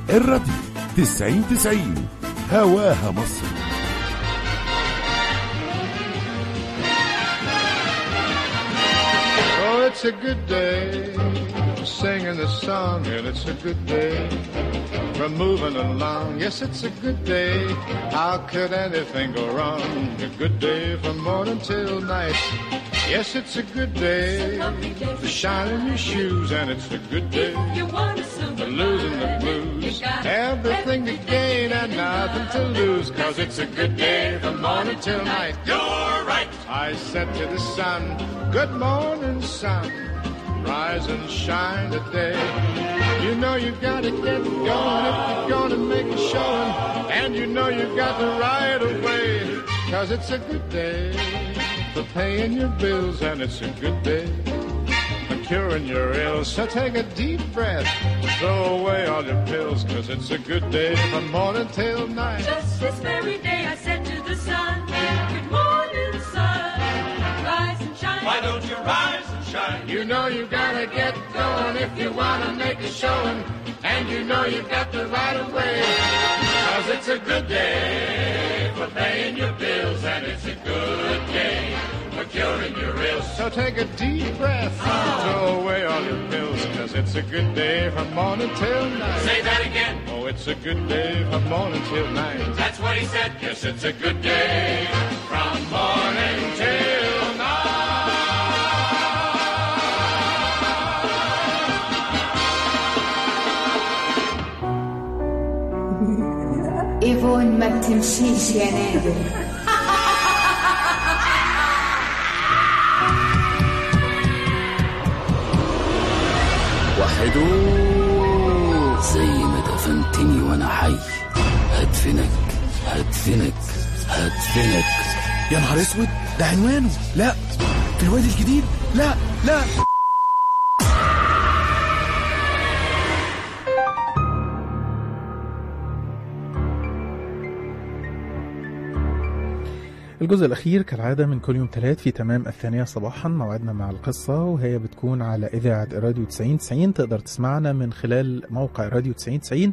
الراديو تسعين تسعين هواها مصر Oh, it's a good day for singing this song, and it's a good day for moving along. Yes, it's a good day. How could anything go wrong? A good day from morning till night. Yes, it's a good day for shining your shoes, and it's a good day for losing the blues. Everything to gain and nothing to lose, cause it's a good day from morning till night. You're right. I said to the sun, Good morning, sun. Rise and shine today. You know you gotta get going if you're gonna make a showing. And you know you got the right of way. Cause it's a good day for paying your bills, and it's a good day for curing your ills. So take a deep breath, throw away all your pills, cause it's a good day from morning till night. Just this very day I said to the sun, Good morning, sun. Rise and shine. Why don't you rise and shine? You know you gotta get going if you wanna make a showing. And you know you got the right of way. Cause it's a good day for paying your bills. And it's a good day for curing your ills. So take a deep breath, throw away all your pills. Cause it's a good day from morning till night. Say that again. Oh, it's a good day from morning till night. That's what he said. Yes, it's a good day from morning till night. ايفون ما بتمشيش يا نادر وحدو زي ما دفنتني وانا حي هدفنك هدفنك هدفنك يا نهار اسود ده عنوانه لا في الوادي الجديد لا لا الجزء الأخير كالعادة من كل يوم ثلاث في تمام الثانية صباحا موعدنا مع القصة وهي بتكون على إذاعة راديو 9090 تقدر تسمعنا من خلال موقع راديو 9090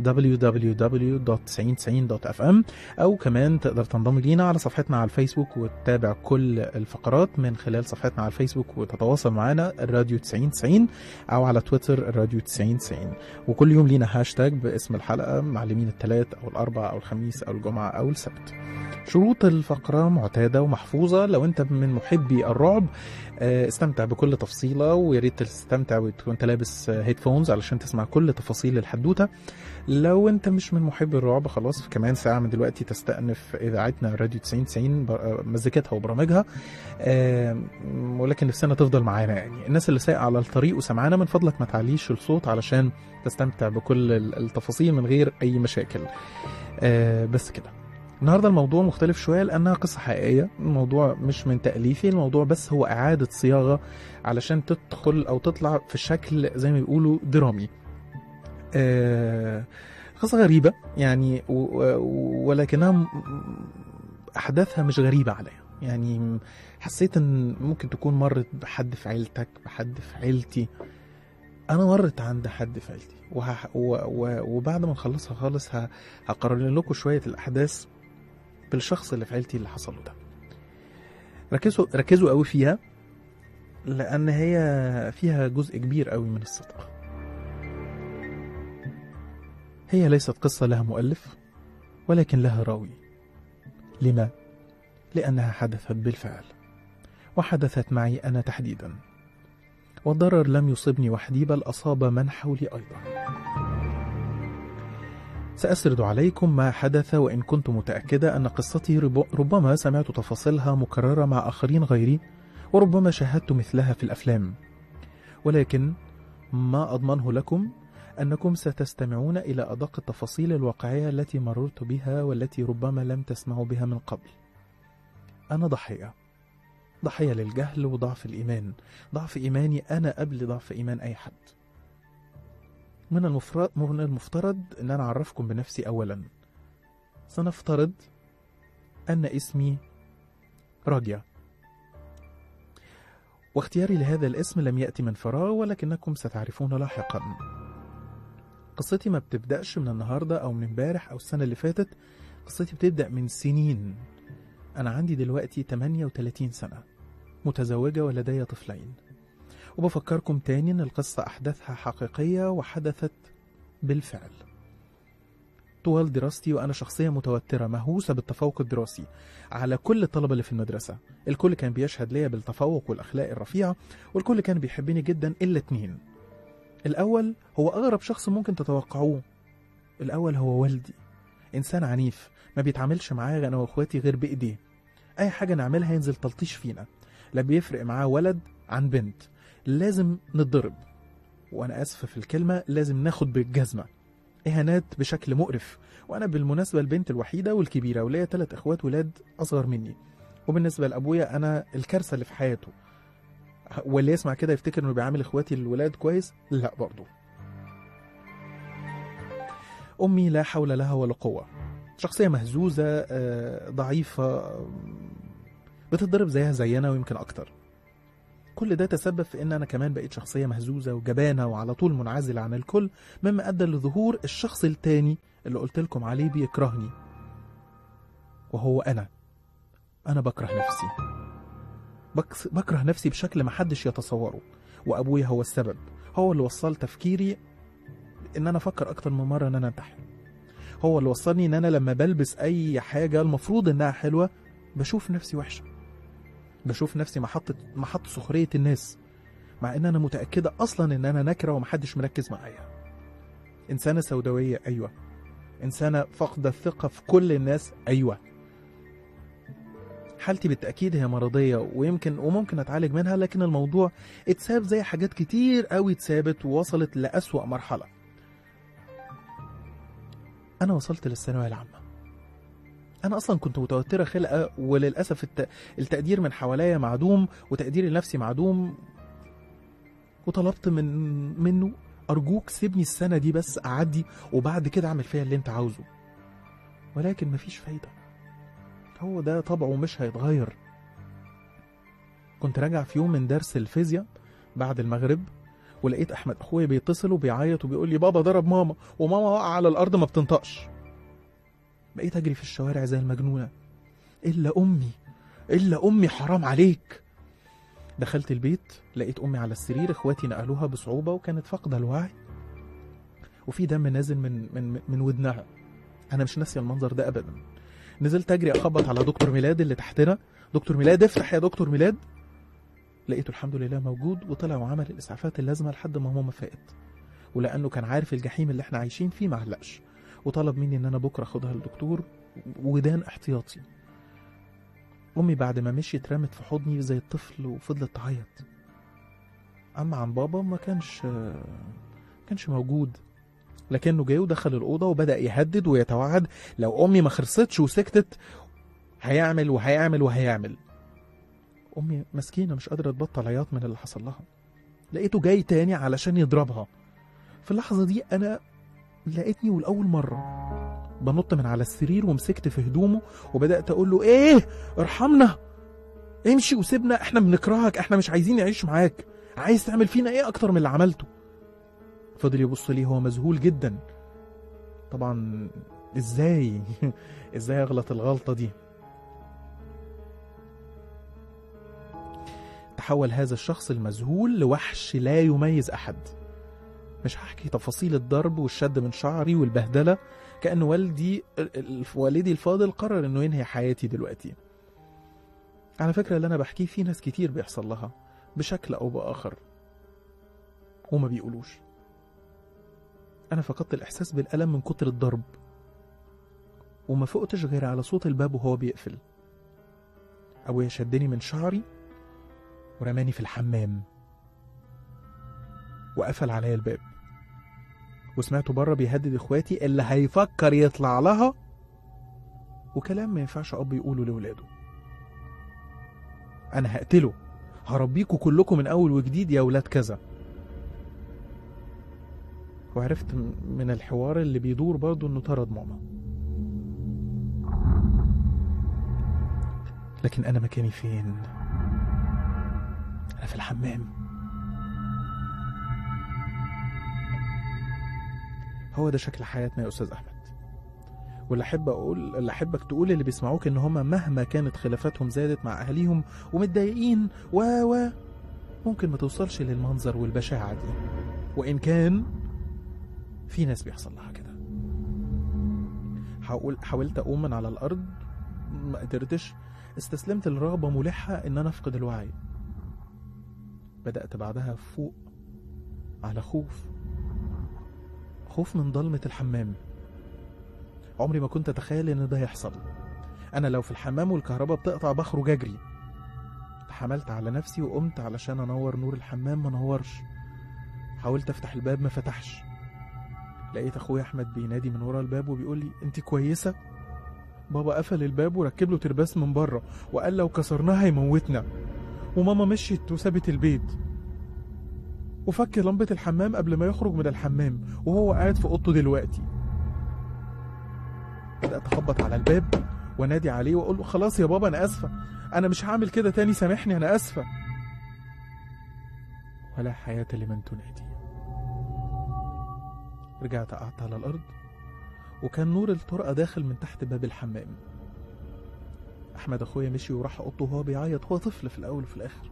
www.9090.fm أو كمان تقدر تنضم لينا على صفحتنا على الفيسبوك وتتابع كل الفقرات من خلال صفحتنا على الفيسبوك وتتواصل معنا الراديو 9090 أو على تويتر الراديو 9090 وكل يوم لينا هاشتاج باسم الحلقة معلمين الثلاث أو الأربع أو الخميس أو الجمعة أو السبت شروط الفقرة معتادة ومحفوظة لو انت من محبي الرعب آه، استمتع بكل تفصيلة ويا ريت تستمتع وانت لابس هيدفونز علشان تسمع كل تفاصيل الحدوتة لو انت مش من محبي الرعب خلاص في كمان ساعة من دلوقتي تستأنف اذاعتنا راديو 90 90 بر- مزيكتها وبرامجها آه، ولكن نفسنا تفضل معانا يعني الناس اللي سايقة على الطريق وسمعانا من فضلك ما تعليش الصوت علشان تستمتع بكل ال- التفاصيل من غير اي مشاكل آه، بس كده النهارده الموضوع مختلف شويه لانها قصه حقيقيه الموضوع مش من تاليفي الموضوع بس هو اعاده صياغه علشان تدخل او تطلع في شكل زي ما بيقولوا درامي آه، قصه غريبه يعني و- و- ولكنها م- احداثها مش غريبه عليا يعني حسيت ان ممكن تكون مرت بحد في عيلتك بحد في عيلتي انا مرت عند حد في عيلتي وه... و... و... وبعد ما نخلصها خالص ه... هقرر لكم شويه الاحداث بالشخص اللي في عيلتي اللي حصل له ده ركزوا ركزوا قوي فيها لان هي فيها جزء كبير قوي من الصدق هي ليست قصه لها مؤلف ولكن لها راوي لما لانها حدثت بالفعل وحدثت معي انا تحديدا والضرر لم يصبني وحدي بل اصاب من حولي ايضا سأسرد عليكم ما حدث وإن كنت متأكدة أن قصتي رب- ربما سمعت تفاصيلها مكررة مع آخرين غيري وربما شاهدت مثلها في الأفلام ولكن ما أضمنه لكم أنكم ستستمعون إلى أدق التفاصيل الواقعية التي مررت بها والتي ربما لم تسمعوا بها من قبل أنا ضحية ضحية للجهل وضعف الإيمان ضعف إيماني أنا قبل ضعف إيمان أي حد من المفروض من المفترض ان انا اعرفكم بنفسي اولا سنفترض ان اسمي راجيا واختياري لهذا الاسم لم يأتي من فراغ ولكنكم ستعرفون لاحقا قصتي ما بتبدأش من النهاردة أو من امبارح أو السنة اللي فاتت قصتي بتبدأ من سنين أنا عندي دلوقتي 38 سنة متزوجة ولدي طفلين وبفكركم تاني إن القصة أحداثها حقيقية وحدثت بالفعل طوال دراستي وأنا شخصية متوترة مهووسة بالتفوق الدراسي على كل الطلبة اللي في المدرسة الكل كان بيشهد ليا بالتفوق والأخلاق الرفيعة والكل كان بيحبني جدا إلا اتنين الأول هو أغرب شخص ممكن تتوقعوه الأول هو والدي إنسان عنيف ما بيتعاملش معايا أنا وإخواتي غير بإيديه أي حاجة نعملها ينزل تلطيش فينا لا بيفرق معاه ولد عن بنت لازم نتضرب وأنا آسف في الكلمة لازم ناخد بالجزمة إهانات بشكل مقرف وأنا بالمناسبة البنت الوحيدة والكبيرة وليا ثلاث إخوات ولاد أصغر مني وبالنسبة لأبويا أنا الكارثة اللي في حياته واللي يسمع كده يفتكر انه بيعامل اخواتي الولاد كويس لا برضه امي لا حول لها ولا قوه شخصيه مهزوزه آه، ضعيفه آم، بتتضرب زيها زينا ويمكن اكتر كل ده تسبب في ان انا كمان بقيت شخصيه مهزوزه وجبانه وعلى طول منعزله عن الكل مما ادى لظهور الشخص التاني اللي قلت لكم عليه بيكرهني وهو انا انا بكره نفسي بكس- بكره نفسي بشكل محدش يتصوره وابويا هو السبب هو اللي وصل تفكيري ان انا افكر اكتر من مره ان انا انتحر هو اللي وصلني ان انا لما بلبس اي حاجه المفروض انها حلوه بشوف نفسي وحشه بشوف نفسي محطة محط سخرية الناس مع ان انا متأكدة اصلا ان انا نكرة ومحدش مركز معايا انسانة سوداوية ايوه انسانة فاقدة الثقة في كل الناس ايوه حالتي بالتأكيد هي مرضية ويمكن وممكن أتعالج منها لكن الموضوع اتساب زي حاجات كتير قوي اتسابت ووصلت لأسوأ مرحلة أنا وصلت للثانوية العامة أنا أصلا كنت متوترة خلقة وللأسف الت... التقدير من حواليا معدوم وتقديري لنفسي معدوم وطلبت من منه أرجوك سيبني السنة دي بس أعدي وبعد كده أعمل فيها اللي أنت عاوزه ولكن مفيش فايدة هو ده طبعه مش هيتغير كنت راجع في يوم من درس الفيزياء بعد المغرب ولقيت احمد اخويا بيتصل وبيعيط وبيقول لي بابا ضرب ماما وماما واقعه على الارض ما بتنطقش بقيت اجري في الشوارع زي المجنونه الا امي الا امي حرام عليك دخلت البيت لقيت امي على السرير اخواتي نقلوها بصعوبه وكانت فاقده الوعي وفي دم نازل من من من ودنها انا مش ناسيه المنظر ده ابدا نزلت اجري اخبط على دكتور ميلاد اللي تحتنا دكتور ميلاد افتح يا دكتور ميلاد لقيته الحمد لله موجود وطلع وعمل الاسعافات اللازمه لحد ما ماما فاقت ولانه كان عارف الجحيم اللي احنا عايشين فيه ما علقش وطلب مني ان انا بكره اخدها للدكتور ودان احتياطي امي بعد ما مشيت رمت في حضني زي الطفل وفضلت تعيط اما عن بابا ما كانش ما كانش موجود لكنه جاي ودخل الأوضة وبدأ يهدد ويتوعد لو أمي ما خلصتش وسكتت هيعمل وهيعمل وهيعمل أمي مسكينة مش قادرة تبطل عياط من اللي حصل لها لقيته جاي تاني علشان يضربها في اللحظة دي أنا لقيتني ولأول مرة بنط من على السرير ومسكت في هدومه وبدأت أقول له إيه ارحمنا امشي وسيبنا احنا بنكرهك احنا مش عايزين نعيش معاك عايز تعمل فينا ايه اكتر من اللي عملته فضل يبص لي هو مذهول جدا طبعا ازاي ازاي اغلط الغلطة دي تحول هذا الشخص المذهول لوحش لا يميز احد مش هحكي تفاصيل الضرب والشد من شعري والبهدلة كأن والدي ال- ال- والدي الفاضل قرر انه ينهي حياتي دلوقتي على فكرة اللي انا بحكيه في ناس كتير بيحصل لها بشكل او باخر وما بيقولوش انا فقدت الاحساس بالالم من كتر الضرب وما فقتش غير على صوت الباب وهو بيقفل ابويا شدني من شعري ورماني في الحمام وقفل عليا الباب وسمعته بره بيهدد اخواتي اللي هيفكر يطلع لها وكلام ما ينفعش اب يقوله لاولاده انا هقتله هربيكوا كلكم من اول وجديد يا ولاد كذا وعرفت م- من الحوار اللي بيدور برضه انه طرد ماما لكن انا مكاني فين انا في الحمام هو ده شكل حياتنا يا استاذ احمد واللي احب اقول اللي احبك تقول اللي بيسمعوك ان هم مهما كانت خلافاتهم زادت مع اهاليهم ومتضايقين و و ممكن ما توصلش للمنظر والبشاعه دي وان كان في ناس بيحصل لها كده حاول حاولت اقوم من على الارض ما قدرتش استسلمت لرغبه ملحه ان انا افقد الوعي بدات بعدها فوق على خوف خوف من ضلمه الحمام عمري ما كنت اتخيل ان ده يحصل انا لو في الحمام والكهرباء بتقطع بخرج اجري حملت على نفسي وقمت علشان انور نور الحمام ما نورش حاولت افتح الباب ما فتحش لقيت اخويا احمد بينادي من ورا الباب وبيقول لي انت كويسه بابا قفل الباب وركب له ترباس من بره وقال لو كسرناه هيموتنا وماما مشيت وسابت البيت وفك لمبة الحمام قبل ما يخرج من الحمام وهو قاعد في اوضته دلوقتي بدأت أخبط على الباب وانادي عليه واقول له خلاص يا بابا انا اسفه انا مش هعمل كده تاني سامحني انا اسفه ولا حياه لمن تنادي رجعت قعدت على الارض وكان نور الطرقه داخل من تحت باب الحمام احمد اخويا مشي وراح اوضته وهو بيعيط هو طفل في الاول وفي الاخر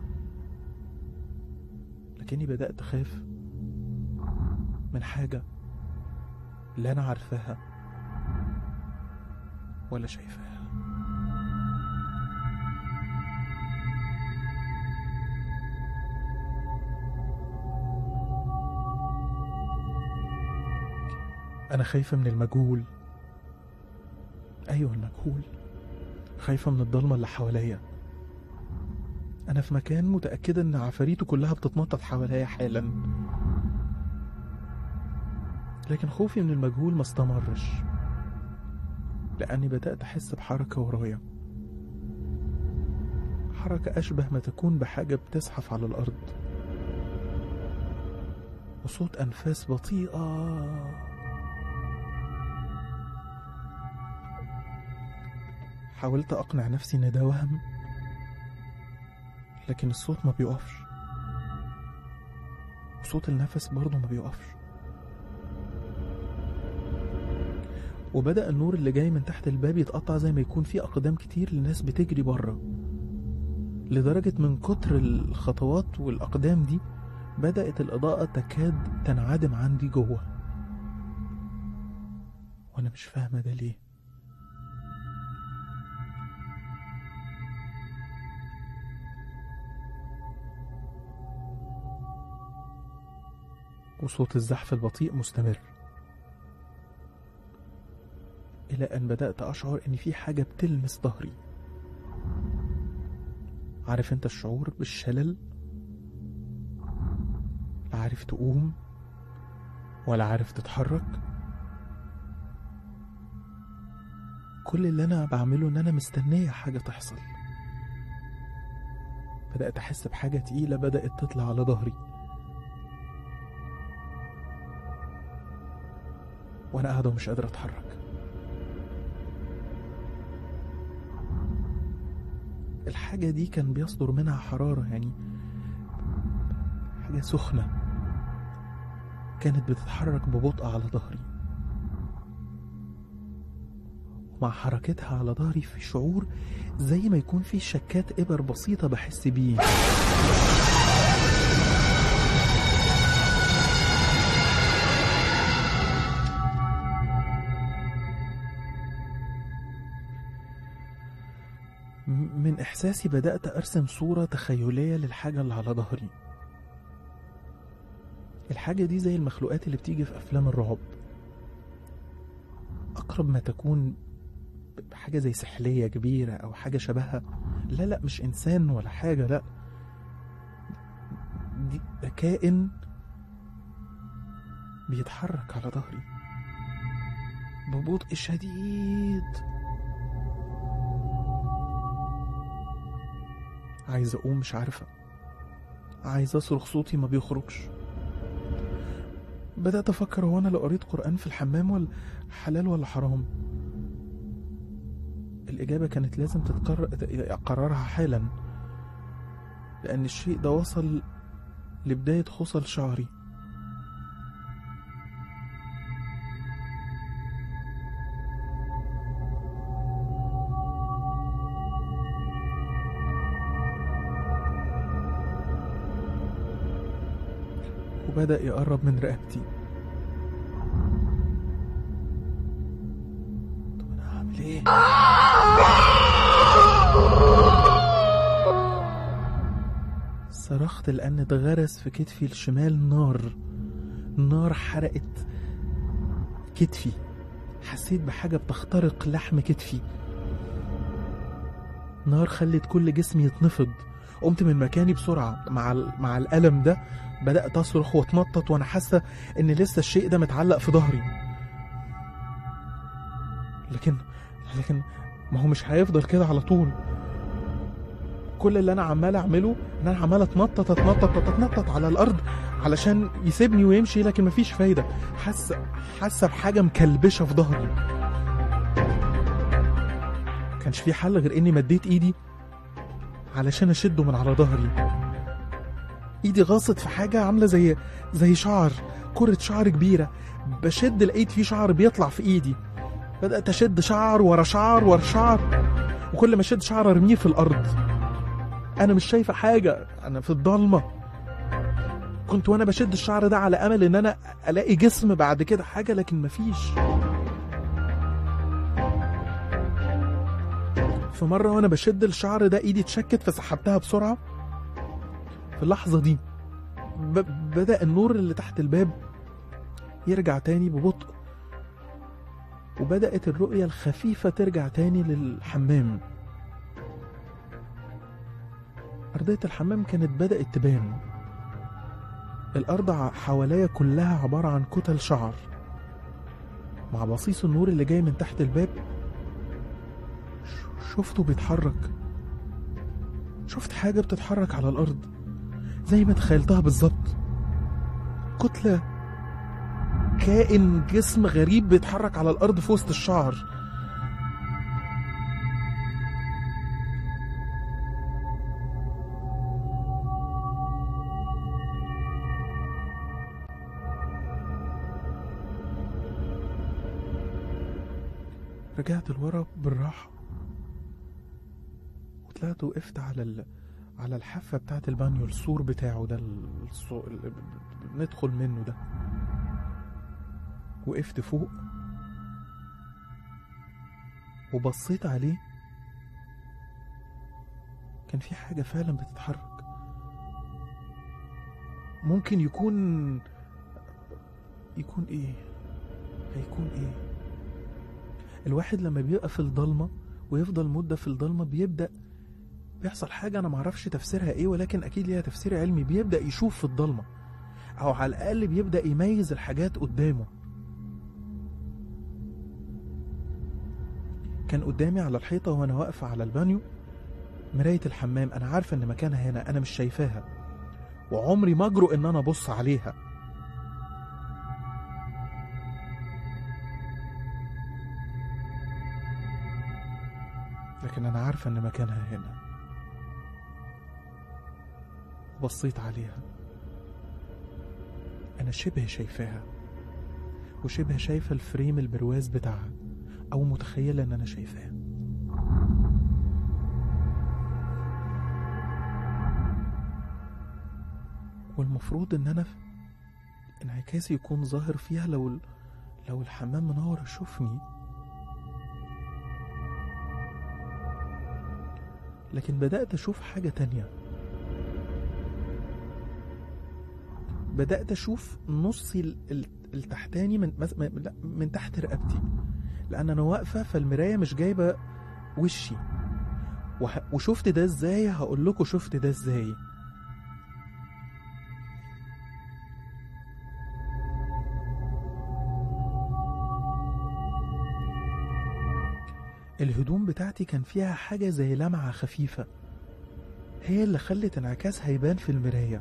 لكني بدات اخاف من حاجه لا انا عارفاها ولا شايفاها أنا خايفة من المجهول أيوة المجهول خايفة من الضلمة اللي حواليا أنا في مكان متأكدة إن عفاريته كلها بتتنطط حواليا حالا لكن خوفي من المجهول ما استمرش لأني بدأت أحس بحركة ورايا حركة أشبه ما تكون بحاجة بتزحف على الأرض وصوت أنفاس بطيئة حاولت أقنع نفسي إن ده وهم لكن الصوت ما بيقفش وصوت النفس برضه ما بيقفش وبدأ النور اللي جاي من تحت الباب يتقطع زي ما يكون في أقدام كتير لناس بتجري بره لدرجة من كتر الخطوات والأقدام دي بدأت الإضاءة تكاد تنعدم عندي جوه وأنا مش فاهمة ده ليه وصوت الزحف البطيء مستمر إلى أن بدأت أشعر إن في حاجة بتلمس ظهري عارف أنت الشعور بالشلل لا عارف تقوم ولا عارف تتحرك كل اللي أنا بعمله إن أنا مستنية حاجة تحصل بدأت أحس بحاجة تقيلة بدأت تطلع على ظهري وأنا قاعدة ومش قادرة أتحرك الحاجة دي كان بيصدر منها حرارة يعني حاجة سخنة كانت بتتحرك ببطء على ظهري ومع حركتها على ظهري في شعور زي ما يكون في شكات إبر بسيطة بحس بيه م- من إحساسي بدأت أرسم صورة تخيلية للحاجة اللي على ظهري الحاجة دي زي المخلوقات اللي بتيجي في أفلام الرعب أقرب ما تكون بحاجة زي سحلية كبيرة أو حاجة شبهها لا لا مش إنسان ولا حاجة لا دي ده كائن بيتحرك على ظهري ببطء شديد عايز اقوم مش عارفه عايز اصرخ صوتي ما بيخرجش بدات افكر هو انا لو قريت قران في الحمام ولا حلال ولا حرام الاجابه كانت لازم تتقرر اقررها حالا لان الشيء ده وصل لبدايه خصل شعري وبدأ يقرب من رقبتي طب أنا هعمل إيه؟ صرخت لأن اتغرس في كتفي الشمال نار نار حرقت كتفي حسيت بحاجة بتخترق لحم كتفي نار خلت كل جسمي يتنفض قمت من مكاني بسرعة مع ال- مع الألم ده بدأت أصرخ وأتنطط وأنا حاسة إن لسه الشيء ده متعلق في ظهري لكن لكن ما هو مش هيفضل كده على طول كل اللي أنا عمال أعمله إن أنا عمال أتنطط أتنطط أتنطط على الأرض علشان يسيبني ويمشي لكن مفيش فايدة حاسة حاسة بحاجة مكلبشة في ظهري كانش في حل غير اني مديت ايدي علشان اشده من على ظهري ايدي غاصت في حاجة عاملة زي زي شعر كرة شعر كبيرة بشد لقيت في شعر بيطلع في ايدي بدأت اشد شعر ورا شعر ورا شعر وكل ما اشد شعر ارميه في الارض انا مش شايفة حاجة انا في الضلمة كنت وانا بشد الشعر ده على امل ان انا الاقي جسم بعد كده حاجة لكن مفيش في مرة وأنا بشد الشعر ده إيدي اتشكت فسحبتها بسرعة في اللحظة دي ب... بدأ النور اللي تحت الباب يرجع تاني ببطء وبدأت الرؤية الخفيفة ترجع تاني للحمام أرضية الحمام كانت بدأت تبان الأرض ع- حواليا كلها عبارة عن كتل شعر مع بصيص النور اللي جاي من تحت الباب ش- شفته بيتحرك شفت حاجة بتتحرك على الأرض زي ما تخيلتها بالظبط كتلة كائن جسم غريب بيتحرك على الأرض في وسط الشعر رجعت لورا بالراحة وطلعت وقفت على ال... على الحافة بتاعت البانيو السور بتاعه ده السو... اللي بندخل منه ده وقفت فوق وبصيت عليه كان في حاجة فعلا بتتحرك ممكن يكون يكون ايه هيكون ايه الواحد لما بيبقى في الضلمة ويفضل مدة في الضلمة بيبدأ بيحصل حاجة أنا معرفش تفسيرها إيه ولكن أكيد ليها تفسير علمي بيبدأ يشوف في الضلمة أو على الأقل بيبدأ يميز الحاجات قدامه كان قدامي على الحيطة وأنا واقفة على البانيو مراية الحمام أنا عارفة إن مكانها هنا أنا مش شايفاها وعمري ما أجرؤ إن أنا أبص عليها لكن أنا عارفة إن مكانها هنا بصيت عليها أنا شبه شايفاها وشبه شايفة الفريم البرواز بتاعها أو متخيلة إن أنا شايفاه والمفروض إن أنا في انعكاسي يكون ظاهر فيها لو ال- لو الحمام منور يشوفني لكن بدأت أشوف حاجة تانية بدأت أشوف نصي ال- ال- التحتاني من مس- من- لا، من تحت رقبتي لأن أنا واقفة فالمراية مش جايبة وشي وح- وشفت ده ازاي هقول لكم شفت ده ازاي الهدوم بتاعتي كان فيها حاجة زي لمعة خفيفة هي اللي خلت انعكاسها يبان في المراية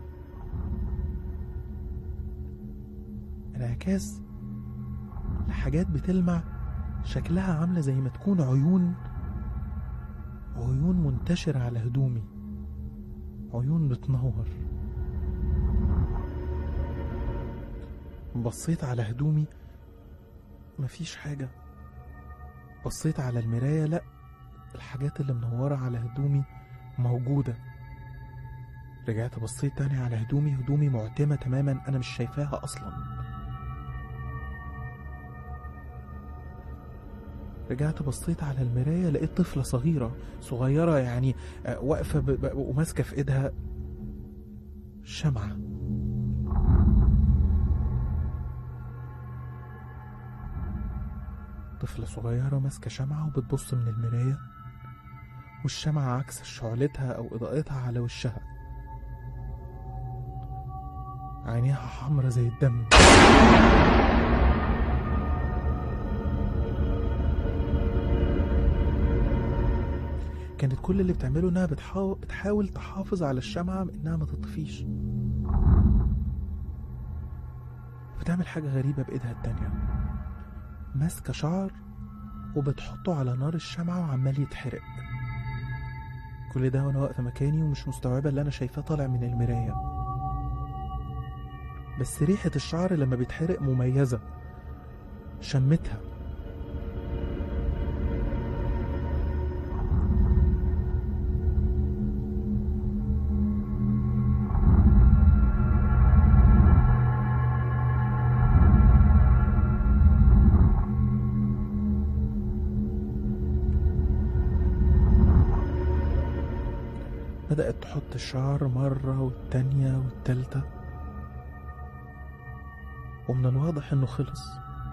انعكاس لحاجات بتلمع شكلها عاملة زي ما تكون عيون عيون منتشرة على هدومي عيون بتنور بصيت على هدومي مفيش حاجة بصيت على المراية لأ الحاجات اللي منورة على هدومي موجودة رجعت بصيت تاني على هدومي هدومي معتمة تماما أنا مش شايفاها أصلا رجعت بصيت على المراية لقيت طفلة صغيرة صغيرة يعني آه، واقفة ب- ب- وماسكة في إيدها شمعة طفلة صغيرة ماسكة شمعة وبتبص من المراية والشمعة عكس شعلتها أو إضاءتها على وشها عينيها حمرة زي الدم كانت كل اللي بتعمله انها بتحاول, بتحاول تحافظ على الشمعة انها ما تطفيش بتعمل حاجة غريبة بإيدها التانية ماسكة شعر وبتحطه على نار الشمعة وعمال يتحرق كل ده وانا واقفة مكاني ومش مستوعبة اللي انا شايفاه طالع من المراية بس ريحة الشعر لما بيتحرق مميزة شمتها بدأت تحط الشعر مرة والتانية والتالتة ومن الواضح انه خلص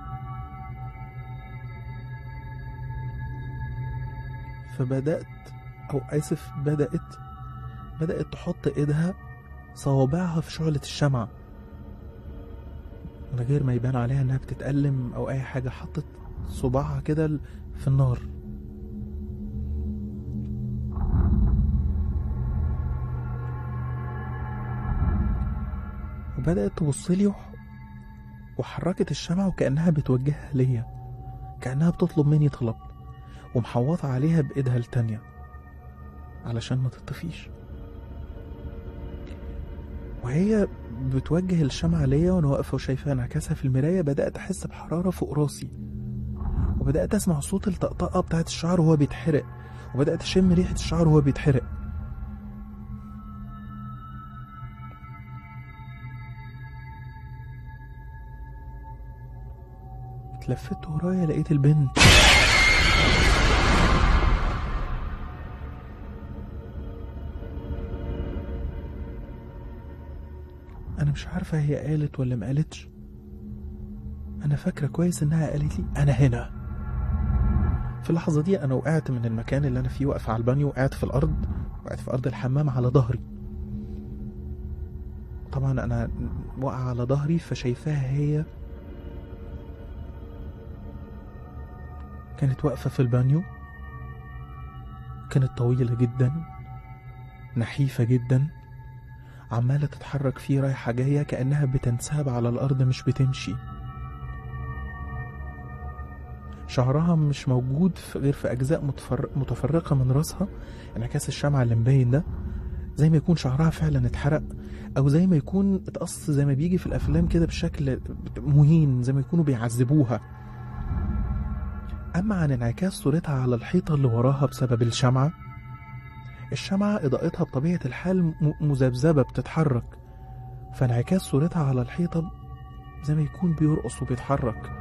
فبدأت أو آسف بدأت بدأت تحط إيدها صوابعها في شعلة الشمعة من غير ما يبان عليها إنها بتتألم أو أي حاجة حطت صباعها كده في النار وبدأت تبصلي وح- وحركت الشمعة وكأنها بتوجهها ليا كأنها بتطلب مني طلب ومحوطة عليها بإيدها التانية علشان ما تطفيش وهي بتوجه الشمعة ليا وأنا واقفة وشايفة انعكاسها في المراية بدأت أحس بحرارة فوق راسي وبدأت أسمع صوت الطقطقة بتاعت الشعر وهو بيتحرق وبدأت أشم ريحة الشعر وهو بيتحرق اتلفت ورايا لقيت البنت انا مش عارفه هي قالت ولا ما قالتش انا فاكره كويس انها قالت لي انا هنا في اللحظه دي انا وقعت من المكان اللي انا فيه واقفه على البانيو وقعت في الارض وقعت في ارض الحمام على ظهري طبعا انا واقعه على ظهري فشايفاها هي كانت واقفة في البانيو كانت طويلة جدا نحيفة جدا عمالة تتحرك فيه رايحة جاية كأنها بتنساب على الأرض مش بتمشي شعرها مش موجود في غير في أجزاء متفر... متفرقة من راسها انعكاس الشمعة اللي مبين ده زي ما يكون شعرها فعلا اتحرق أو زي ما يكون اتقص زي ما بيجي في الأفلام كده بشكل مهين زي ما يكونوا بيعذبوها أما عن انعكاس صورتها على الحيطة اللي وراها بسبب الشمعة الشمعة إضاءتها بطبيعة الحال م- مذبذبة بتتحرك فانعكاس صورتها على الحيطة زي ما يكون بيرقص وبيتحرك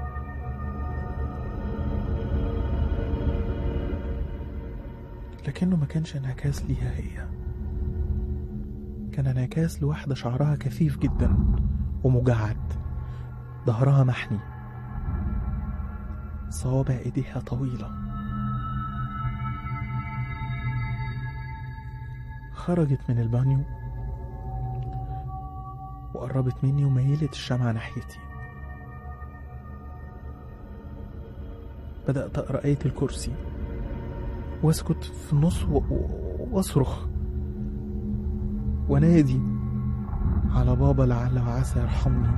لكنه ما كانش انعكاس ليها هي كان انعكاس لواحدة شعرها كثيف جدا ومجعد ظهرها محني صوابع ايديها طويلة خرجت من البانيو وقربت مني وميلت الشمعة ناحيتي بدأت أقرأ آية الكرسي واسكت في النص و- و- واصرخ ونادي على بابا لعل وعسى يرحمني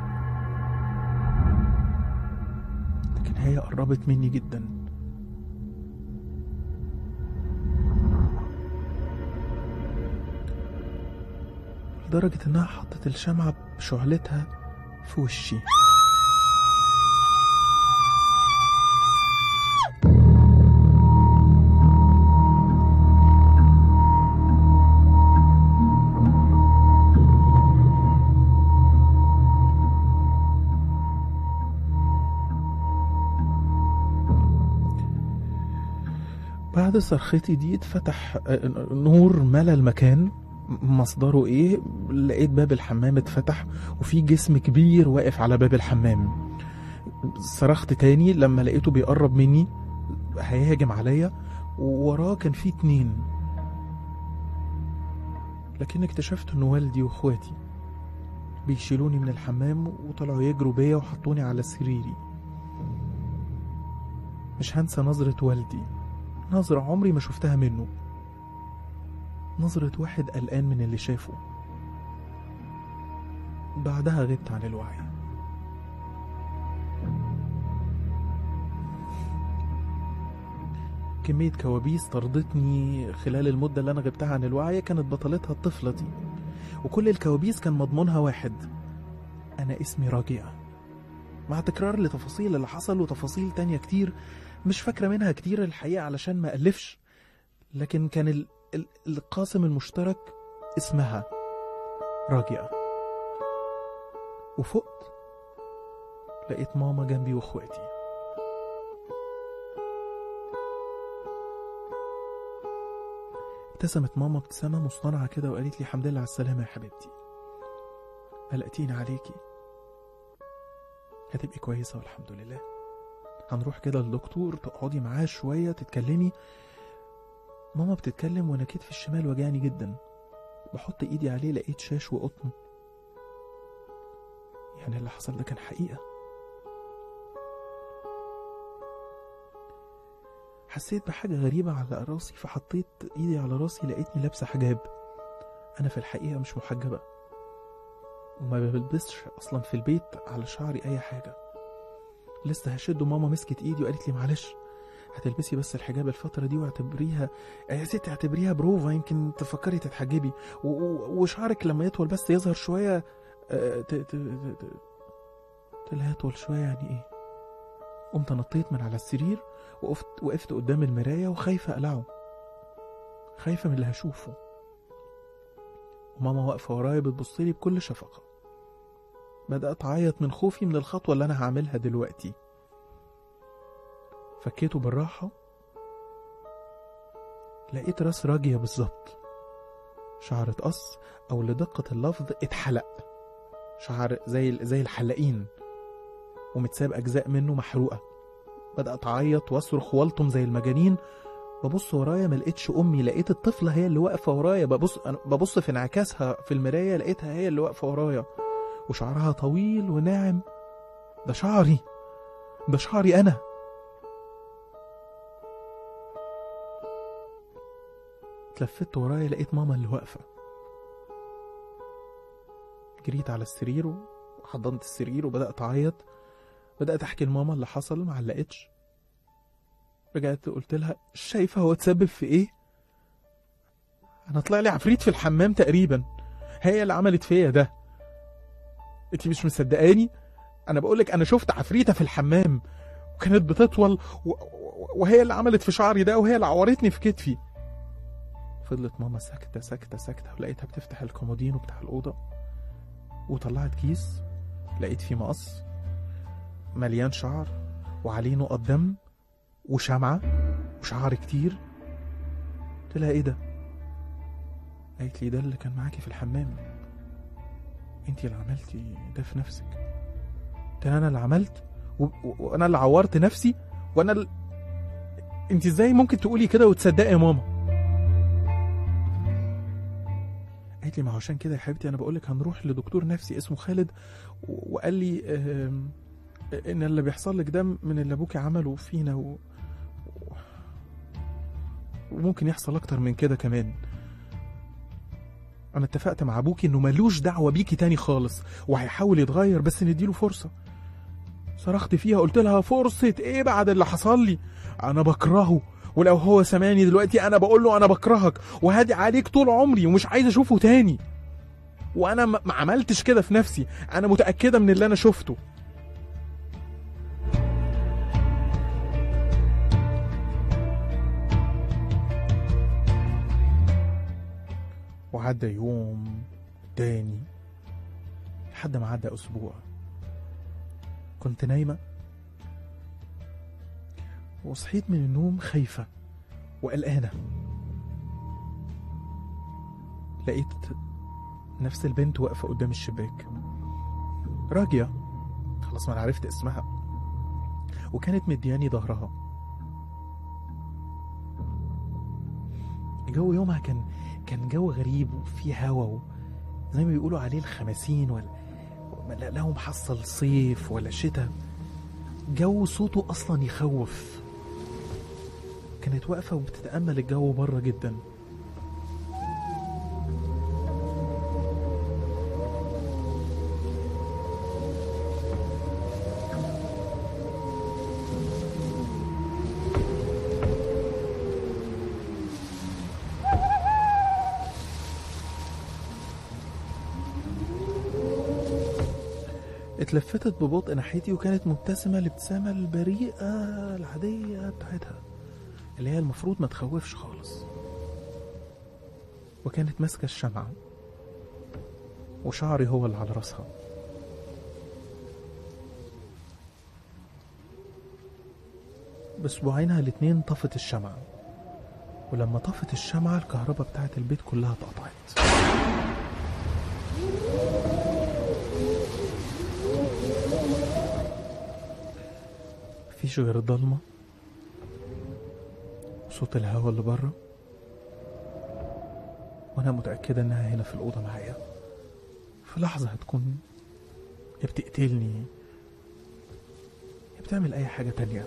لكن هي قربت مني جدا لدرجة إنها حطت الشمعة بشعلتها في وشي بعد صرختي دي اتفتح آه، نور ملا المكان مصدره ايه لقيت باب الحمام اتفتح وفي جسم كبير واقف على باب الحمام صرخت تاني لما لقيته بيقرب مني هيهاجم عليا ووراه كان في اتنين لكن اكتشفت انه والدي واخواتي بيشيلوني من الحمام وطلعوا يجروا بيا وحطوني على سريري مش هنسى نظرة والدي نظرة عمري ما شفتها منه نظرة واحد قلقان من اللي شافه بعدها غبت عن الوعي كمية كوابيس طردتني خلال المدة اللي أنا غبتها عن الوعي كانت بطلتها الطفلة دي وكل الكوابيس كان مضمونها واحد أنا اسمي راجع مع تكرار لتفاصيل اللي حصل وتفاصيل تانية كتير مش فاكرة منها كتير الحقيقة علشان ما ألفش لكن كان ال... ال... القاسم المشترك اسمها راجعة وفقت لقيت ماما جنبي واخواتي ابتسمت ماما ابتسامة مصطنعة كده وقالت لي الحمد لله على السلامة يا حبيبتي قلقتيني عليكي هتبقي كويسة والحمد لله هنروح كده للدكتور تقعدي معاه شوية تتكلمي ماما بتتكلم وانا كتفي الشمال وجعني جدا بحط ايدي عليه لقيت شاش وقطن يعني اللي حصل ده كان حقيقة حسيت بحاجة غريبة على راسي فحطيت ايدي على راسي لقيتني لابسة حجاب انا في الحقيقة مش محجبة وما بلبسش اصلا في البيت على شعري اي حاجة لسه هشد وماما مسكت ايدي وقالت لي معلش هتلبسي بس الحجاب الفترة دي واعتبريها يا ستي اعتبريها بروفا يمكن تفكري تتحجبي و... و... وشعرك لما يطول بس يظهر شوية آه، ت... ت... ت... ت... قلت لها يطول شوية يعني ايه قمت نطيت من على السرير وقفت وقفت قدام المراية وخايفة أقلعه خايفة من اللي هشوفه وماما واقفة ورايا بتبصلي بكل شفقة بدأت أعيط من خوفي من الخطوة اللي أنا هعملها دلوقتي فكيته بالراحة لقيت راس راجية بالظبط شعر اتقص أو لدقة اللفظ اتحلق شعر زي زي الحلاقين ومتساب أجزاء منه محروقة بدأت أعيط وأصرخ والطم زي المجانين ببص ورايا ما لقيتش أمي لقيت الطفلة هي اللي واقفة ورايا ببص أنا ببص في انعكاسها في المراية لقيتها هي اللي واقفة ورايا وشعرها طويل وناعم ده شعري ده شعري أنا اتلفت ورايا لقيت ماما اللي واقفة جريت على السرير وحضنت السرير وبدأت أعيط بدأت أحكي لماما اللي حصل ما علقتش رجعت قلت لها شايفة هو اتسبب في إيه؟ أنا طلع لي عفريت في الحمام تقريبا هي اللي عملت فيا ده انتي مش مصدقاني انا بقولك انا شفت عفريته في الحمام وكانت بتطول و... و- وهي اللي عملت في شعري ده وهي اللي عورتني في كتفي فضلت ماما ساكتة ساكتة ساكتة ولقيتها بتفتح الكومودينو بتاع الأوضة وطلعت كيس لقيت فيه مقص مليان شعر وعليه نقط دم وشمعة وشعر كتير قلت لها ايه ده قالت لي ده اللي كان معاكي في الحمام انتي اللي عملتي ده في نفسك قلت لها انا اللي عملت و- و- وانا اللي عورت نفسي وانا ال... انت ازاي ممكن تقولي كده وتصدقي يا ماما قالت لي ما هو عشان كده يا حبيبتي انا بقولك هنروح لدكتور نفسي اسمه خالد و- وقال لي آم، ان اللي بيحصل لك ده من اللي ابوكي عمله فينا و... وممكن يحصل اكتر من كده كمان انا اتفقت مع ابوكي انه ملوش دعوه بيكي تاني خالص وهيحاول يتغير بس نديله فرصه صرخت فيها قلت لها فرصه ايه بعد اللي حصل لي انا بكرهه ولو هو سامعني دلوقتي انا بقول له انا بكرهك وهادي عليك طول عمري ومش عايز اشوفه تاني وانا ما ما عملتش كده في نفسي انا متاكده من اللي انا شفته وعدى يوم تاني لحد ما عدى أسبوع كنت نايمة وصحيت من النوم خايفة وقلقانة لقيت نفس البنت واقفة قدام الشباك راجية خلاص ما انا عرفت اسمها وكانت مدياني ظهرها الجو يومها كان كان جو غريب وفيه هوا و- زي ما بيقولوا عليه الخمسين ولا لا لا هو محصل صيف ولا شتاء جو صوته اصلا يخوف كانت واقفة وبتتأمل الجو بره جدا اتلفتت ببطء ناحيتي وكانت مبتسمة الابتسامة البريئة العادية بتاعتها اللي هي المفروض ما تخوفش خالص وكانت ماسكة الشمعة وشعري هو اللي على راسها بأسبوعينها الاتنين طفت الشمعة ولما طفت الشمعة الكهرباء بتاعت البيت كلها اتقطعت مفيش غير الضلمة وصوت الهوا اللي بره وانا متأكدة انها هنا في الأوضة معايا في لحظة هتكون يا بتقتلني يا بتعمل أي حاجة تانية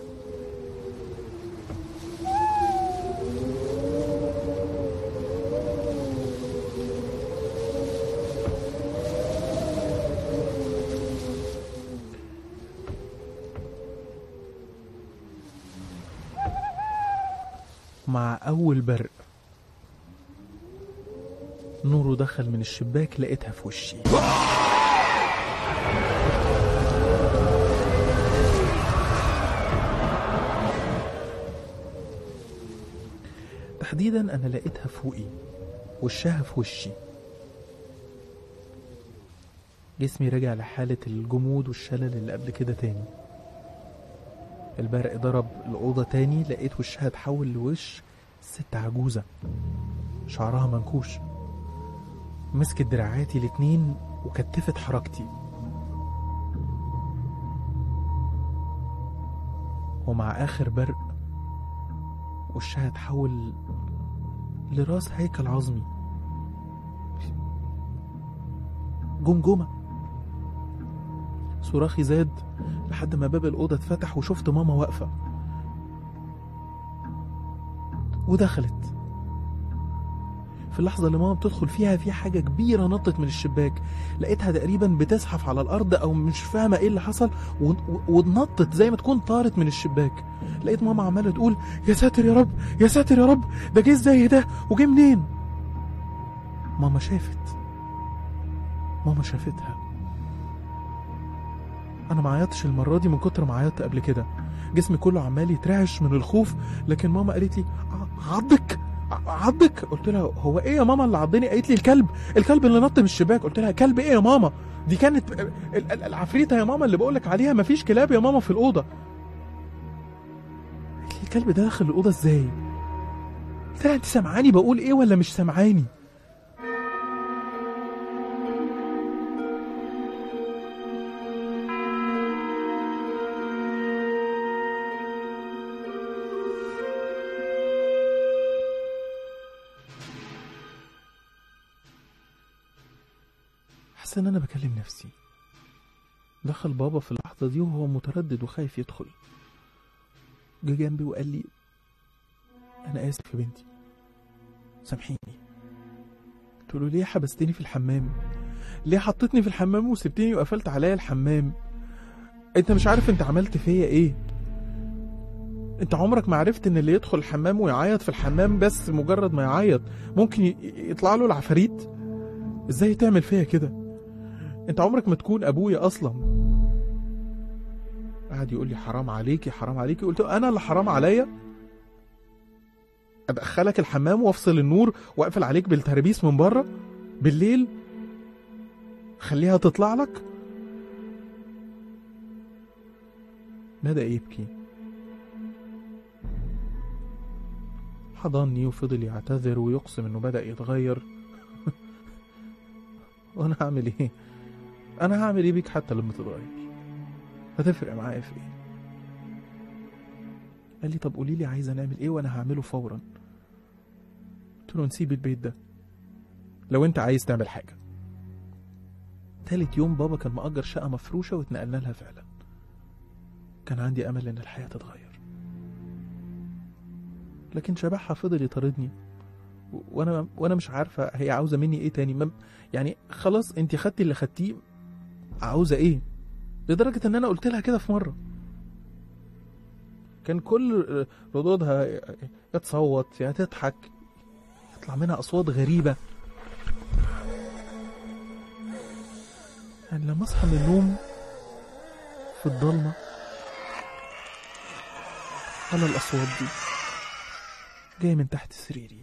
مع أول برق نوره دخل من الشباك لقيتها في وشي تحديدا أنا لقيتها فوقي وشها في وشي جسمي رجع لحالة الجمود والشلل اللي قبل كده تاني البرق ضرب الأوضة تاني لقيت وشها اتحول لوش ست عجوزة شعرها منكوش مسكت دراعاتي الاتنين وكتفت حركتي ومع آخر برق وشها اتحول لراس هيكل عظمي جمجمة صراخي زاد لحد ما باب الأوضة اتفتح وشفت ماما واقفة ودخلت في اللحظة اللي ماما بتدخل فيها في حاجة كبيرة نطت من الشباك لقيتها تقريبا بتزحف على الأرض أو مش فاهمة إيه اللي حصل و- و- ونطت زي ما تكون طارت من الشباك لقيت ماما عمالة تقول يا ساتر يا رب يا ساتر يا رب ده جه ازاي ده وجه منين ماما شافت ماما شافتها انا ما عيطتش المره دي من كتر ما عيطت قبل كده جسمي كله عمال يترعش من الخوف لكن ماما قالت لي "ع- عضك ع- عضك قلت لها هو ايه يا ماما اللي عضني قالت لي الكلب الكلب اللي نط من الشباك قلت لها كلب ايه يا ماما دي كانت ال- ال- العفريته يا ماما اللي بقولك عليها مفيش كلاب يا ماما في الاوضه قالت لي الكلب ده دخل الاوضه ازاي قلت لها انت سامعاني بقول ايه ولا مش سامعاني حاسس ان انا بكلم نفسي دخل بابا في اللحظه دي وهو متردد وخايف يدخل جه جنبي وقال لي انا اسف يا بنتي سامحيني قلت له ليه حبستني في الحمام ليه حطيتني في الحمام وسبتني وقفلت عليا الحمام انت مش عارف انت عملت فيا ايه انت عمرك ما عرفت ان اللي يدخل الحمام ويعيط في الحمام بس مجرد ما يعيط ممكن ي- يطلع له العفاريت ازاي تعمل فيا كده انت عمرك ما تكون ابويا اصلا قعد يقول لي حرام عليكي حرام عليكي قلت له انا اللي حرام عليا ادخلك الحمام وافصل النور واقفل عليك بالترابيس من بره بالليل خليها تطلع لك بدأ يبكي حضني وفضل يعتذر ويقسم انه بدأ يتغير وانا هعمل ايه انا هعمل ايه بيك حتى لما تتغير هتفرق معايا في ايه قال لي طب قولي لي عايزه نعمل ايه وانا هعمله فورا قلت له نسيب البيت ده لو انت عايز تعمل حاجه تالت يوم بابا كان مأجر شقه مفروشه واتنقلنا لها فعلا كان عندي امل ان الحياه تتغير لكن شبحها فضل يطاردني و- وانا وانا مش عارفه هي عاوزه مني ايه تاني ما يعني خلاص انت خدتي اللي خدتيه عاوزه ايه لدرجه ان انا قلت لها كده في مره كان كل ردودها يا تصوت يا تضحك يطلع منها اصوات غريبه يعني لما اصحى من النوم في الضلمه على الاصوات دي جاي من تحت سريري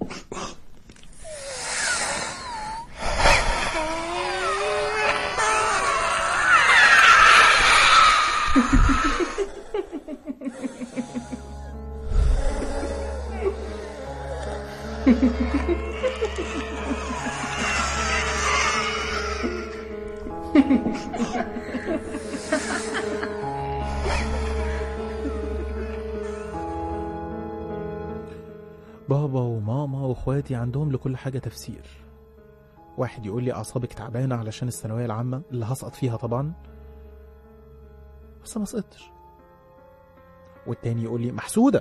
بابا وماما واخواتي عندهم لكل حاجة تفسير واحد يقول لي أعصابك تعبانة علشان الثانوية العامة اللي هسقط فيها طبعا بس ما سقطتش والتاني يقول لي محسودة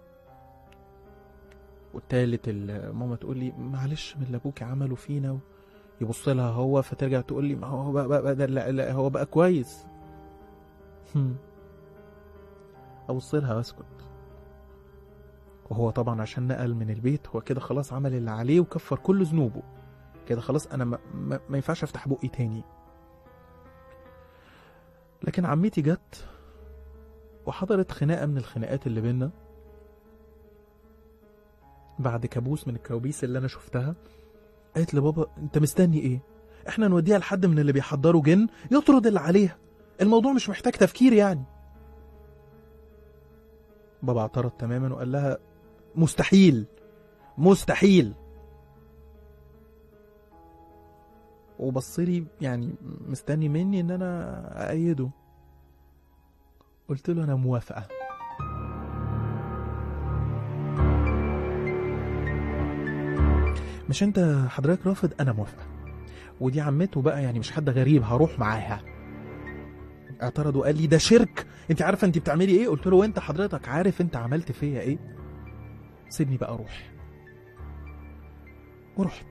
والتالت ال- ماما تقول لي معلش من اللي ابوك عمله فينا يبص لها هو فترجع تقول لي ما هو بقى, بقى, بقى لا, لا هو بقى كويس هم. ابص لها واسكت وهو طبعا عشان نقل من البيت هو كده خلاص عمل اللي عليه وكفر كل ذنوبه كده خلاص انا ما, ما, ما ينفعش افتح بقي تاني لكن عمتي جت وحضرت خناقه من الخناقات اللي بينا بعد كابوس من الكوابيس اللي انا شفتها قالت لبابا انت مستني ايه احنا نوديها لحد من اللي بيحضروا جن يطرد اللي عليها الموضوع مش محتاج تفكير يعني بابا اعترض تماما وقال لها مستحيل مستحيل وبصلي يعني مستني مني ان انا ايده قلت له انا موافقه مش انت حضرتك رافض انا موافقه ودي عمته بقى يعني مش حد غريب هروح معاها اعترض وقال لي ده شرك انت عارفه انت بتعملي ايه قلت له وانت حضرتك عارف انت عملت فيا ايه سيبني بقى اروح ورحت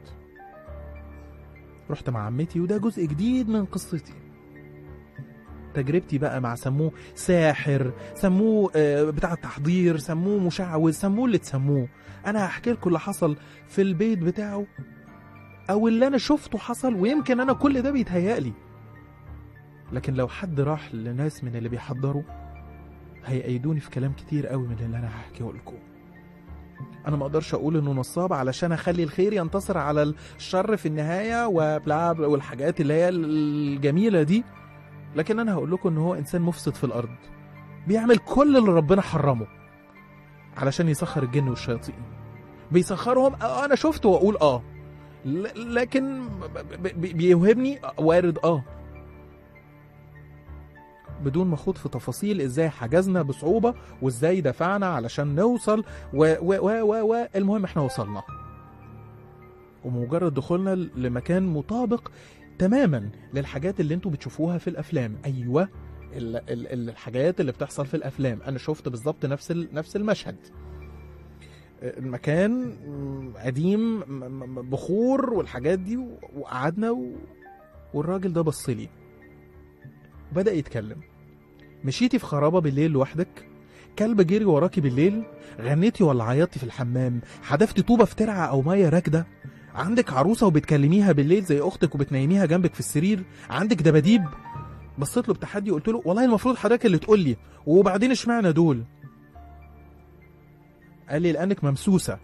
رحت مع عمتي وده جزء جديد من قصتي تجربتي بقى مع سموه ساحر سموه آه، بتاع تحضير سموه مشعوذ سموه اللي تسموه انا هحكي لكم اللي حصل في البيت بتاعه او اللي انا شفته حصل ويمكن انا كل ده بيتهيألي لكن لو حد راح لناس من اللي بيحضروا هيأيدوني في كلام كتير قوي من اللي انا هحكيه لكم انا ما اقدرش اقول انه نصاب علشان اخلي الخير ينتصر على الشر في النهايه وبلا بلا والحاجات اللي هي الجميله دي لكن انا هقول لكم ان هو انسان مفسد في الارض بيعمل كل اللي ربنا حرمه علشان يسخر الجن والشياطين بيسخرهم آه انا شفته واقول اه ل- لكن ب- ب- بيوهمني وارد اه بدون ما اخوض في تفاصيل ازاي حجزنا بصعوبه وازاي دفعنا علشان نوصل و و و و, و المهم احنا وصلنا ومجرد دخولنا لمكان مطابق تماما للحاجات اللي انتوا بتشوفوها في الافلام ايوه ال ال الحاجات اللي بتحصل في الافلام انا شفت بالظبط نفس ال نفس المشهد المكان م- قديم م- م- بخور والحاجات دي و- وقعدنا و... والراجل ده بص لي بدأ يتكلم مشيتي في خرابة بالليل لوحدك كلب جري وراكي بالليل غنيتي ولا عيطتي في الحمام حدفتي طوبة في ترعة أو مية راكدة عندك عروسة وبتكلميها بالليل زي أختك وبتنيميها جنبك في السرير عندك دباديب بصيت له بتحدي قلت له والله المفروض حضرتك اللي تقول لي وبعدين اشمعنى دول قال لي لأنك ممسوسة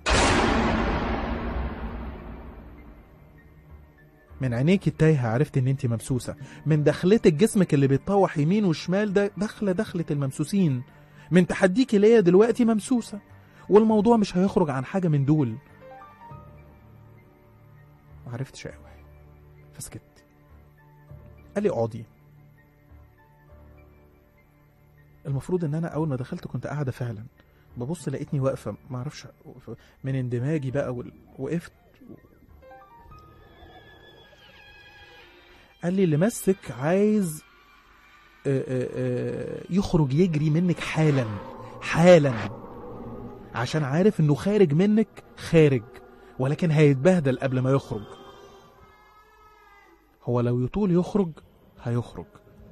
من عينيك التايهة عرفت ان انت ممسوسة من دخلتك جسمك اللي بيتطوح يمين وشمال ده دخلة دخلة الممسوسين من تحديكي ليا دلوقتي ممسوسة والموضوع مش هيخرج عن حاجه من دول ما عرفتش قوي فسكت قال لي اقعدي المفروض ان انا اول ما دخلت كنت قاعده فعلا ببص لقيتني واقفه ما اعرفش من اندماجي بقى وال- وقفت قال لي اللي مسك عايز آه، آه، آه، يخرج يجري منك حالا حالا عشان عارف انه خارج منك خارج ولكن هيتبهدل قبل ما يخرج هو لو يطول يخرج هيخرج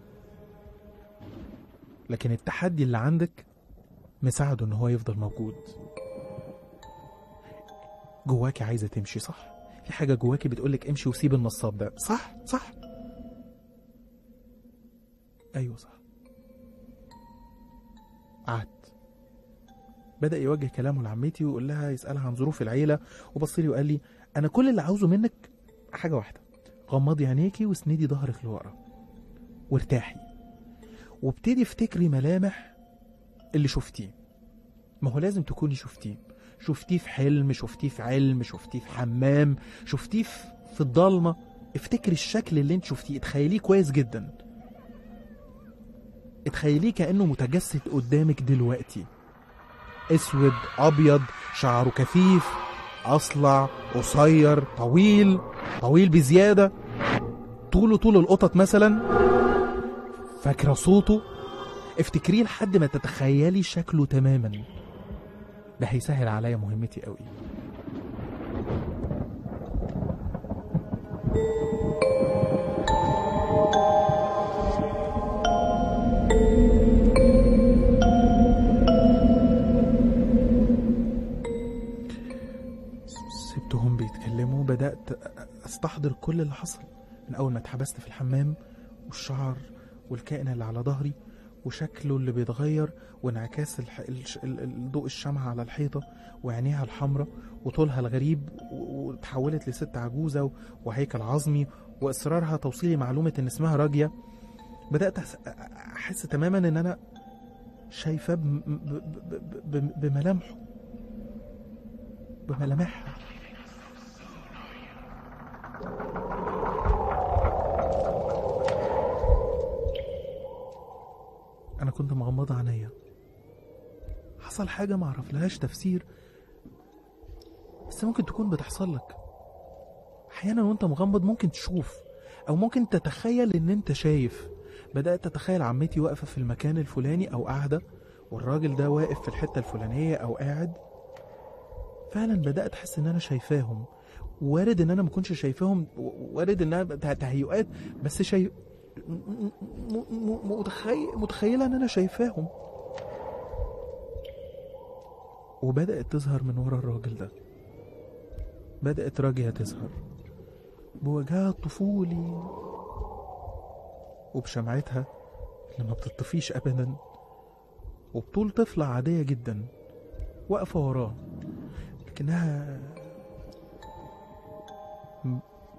لكن التحدي اللي عندك مساعده ان هو يفضل موجود جواكي عايزه تمشي صح في حاجه جواكي بتقولك امشي وسيب النصاب ده صح صح ايوه صح قعدت بدأ يوجه كلامه لعمتي ويقول لها يسألها عن ظروف العيلة وبص لي وقال لي أنا كل اللي عاوزه منك حاجة واحدة غمضي عينيكي واسندي ظهرك لورا وارتاحي وابتدي افتكري ملامح اللي شفتيه ما هو لازم تكوني شفتيه شفتيه في حلم شفتيه في علم شفتيه في حمام شفتيه في في الضلمة افتكري الشكل اللي انت شفتيه اتخيليه كويس جدا اتخيليه كأنه متجسد قدامك دلوقتي اسود ابيض شعره كثيف اصلع قصير طويل طويل بزياده طوله طول القطط مثلا فاكره صوته افتكريه لحد ما تتخيلي شكله تماما ده هيسهل عليا مهمتي قوي سبتهم بيتكلموا بدأت أستحضر كل اللي حصل من أول ما اتحبست في الحمام والشعر والكائن اللي على ظهري وشكله اللي بيتغير وانعكاس الح... الش... ال- ال- ضوء الشمعة على الحيطة وعينيها الحمراء وطولها الغريب و- وتحولت لست عجوزة و- وهيكل عظمي وإصرارها توصيلي معلومة إن اسمها راجية بدأت أس- أحس تماما إن أنا شايفاه بم- ب... ب... ب... ب... بملامحه بملامحها انا كنت مغمضه عينيا حصل حاجه ما اعرفلهاش تفسير بس ممكن تكون بتحصل لك احيانا وانت مغمض ممكن تشوف او ممكن تتخيل ان انت شايف بدات اتخيل عمتي واقفه في المكان الفلاني او قاعده والراجل ده واقف في الحته الفلانيه او قاعد فعلا بدات احس ان انا شايفاهم وارد ان انا ما كنتش شايفاهم و- وارد انها ته- تهيؤات بس شايف م- م- م- متخيل متخيله ان انا شايفاهم وبدات تظهر من ورا الراجل ده بدات راجية تظهر بوجهها الطفولي وبشمعتها اللي ما بتطفيش ابدا وبطول طفلة عادية جدا واقفة وراه لكنها م-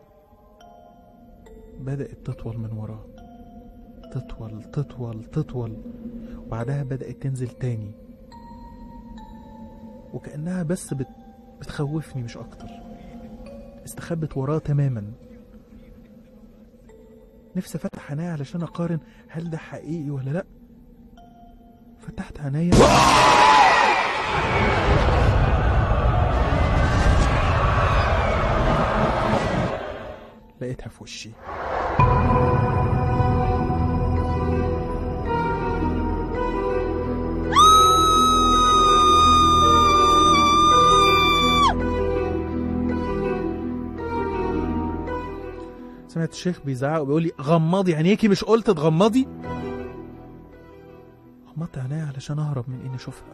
بدأت تطول من وراه تطول تطول تطول وبعدها بدأت تنزل تاني وكأنها بس بت... بتخوفني مش أكتر استخبت وراه تماما نفسي فتح عينيا علشان أقارن هل ده حقيقي ولا لأ فتحت عينيا لقيتها في وشي سمعت الشيخ بيزعق وبيقول لي غمضي عينيكي مش قلت تغمضي غمضت عينيا علشان اهرب من اني اشوفها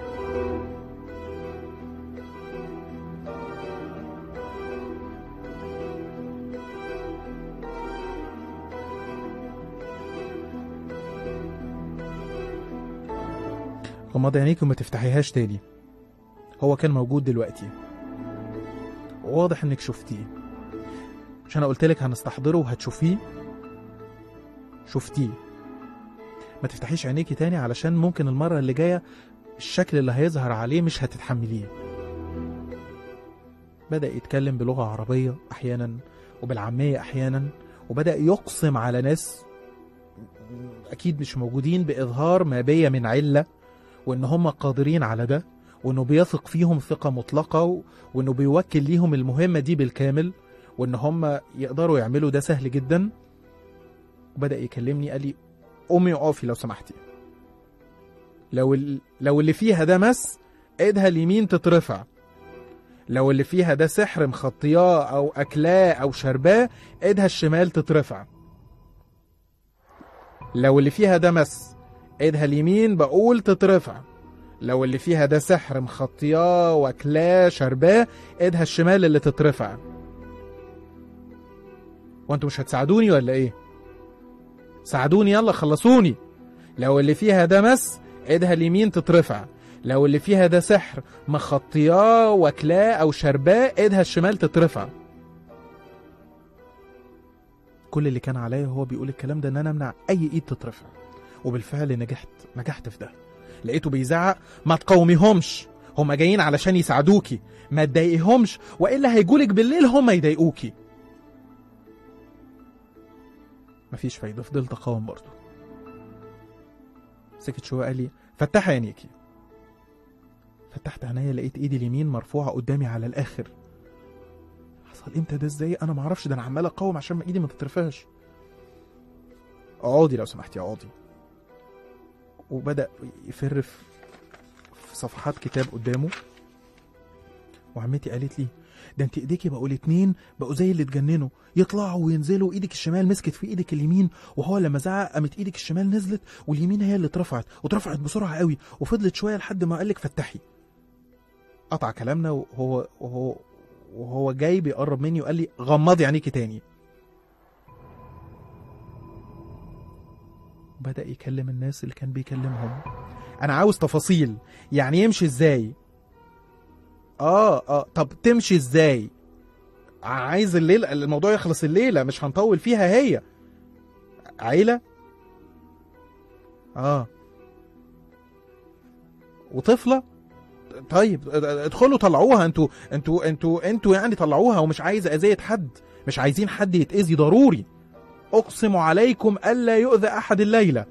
غمضي عينيكي وما تفتحيهاش تاني هو كان موجود دلوقتي واضح انك شفتيه مش انا قلت لك هنستحضره وهتشوفيه شفتيه ما تفتحيش عينيكي تاني علشان ممكن المرة اللي جاية الشكل اللي هيظهر عليه مش هتتحمليه بدأ يتكلم بلغة عربية أحيانا وبالعامية أحيانا وبدأ يقسم على ناس أكيد مش موجودين بإظهار ما بي من علة وإن هم قادرين على ده وإنه بيثق فيهم ثقة مطلقة و- وإنه بيوكل ليهم المهمة دي بالكامل وإن هم يقدروا يعملوا ده سهل جدا وبدأ يكلمني قال لي قومي اقفي لو سمحتي لو ال... لو اللي فيها ده مس ايدها اليمين تترفع لو اللي فيها ده سحر مخطياه او اكلاه او شرباه ايدها الشمال تترفع لو اللي فيها ده مس ايدها اليمين بقول تترفع لو اللي فيها ده سحر مخطياه واكلاه شرباه ايدها الشمال اللي تترفع وانتوا مش هتساعدوني ولا ايه ساعدوني يلا خلصوني لو اللي فيها ده مس ايدها اليمين تترفع لو اللي فيها ده سحر مخطياه واكلاه او شرباه ايدها الشمال تترفع كل اللي كان عليا هو بيقول الكلام ده ان انا امنع اي ايد تترفع وبالفعل نجحت نجحت في ده لقيته بيزعق ما تقاوميهمش هما جايين علشان يساعدوكي ما تضايقيهمش والا هيجولك بالليل هما يضايقوكي مفيش فايده فضلت اقاوم برضه سكت شويه قال لي فتحي عينيكي فتحت عينيا لقيت ايدي اليمين مرفوعه قدامي على الاخر حصل امتى ده ازاي انا ما اعرفش ده انا عمال اقاوم عشان ما ايدي ما تترفعش اقعدي لو سمحتي اقعدي وبدا يفر في في صفحات كتاب قدامه وعمتي قالت لي ده انت ايديكي بقوا الاتنين بقوا زي اللي اتجننوا يطلعوا وينزلوا ايدك الشمال مسكت في ايدك اليمين وهو لما زعق قامت ايدك الشمال نزلت واليمين هي اللي اترفعت واترفعت بسرعه قوي وفضلت شويه لحد ما قالك فتحي قطع كلامنا وهو وهو وهو جاي بيقرب مني وقال لي غمضي عينيكي تاني بدأ يكلم الناس اللي كان بيكلمهم انا عاوز تفاصيل يعني يمشي ازاي اه اه طب تمشي ازاي عايز الليل الموضوع يخلص الليله مش هنطول فيها هي عيله اه وطفله طيب ادخلوا طلعوها انتوا انتوا انتوا انتوا يعني طلعوها ومش عايز اذيه حد مش عايزين حد يتاذي ضروري اقسم عليكم الا يؤذى احد الليله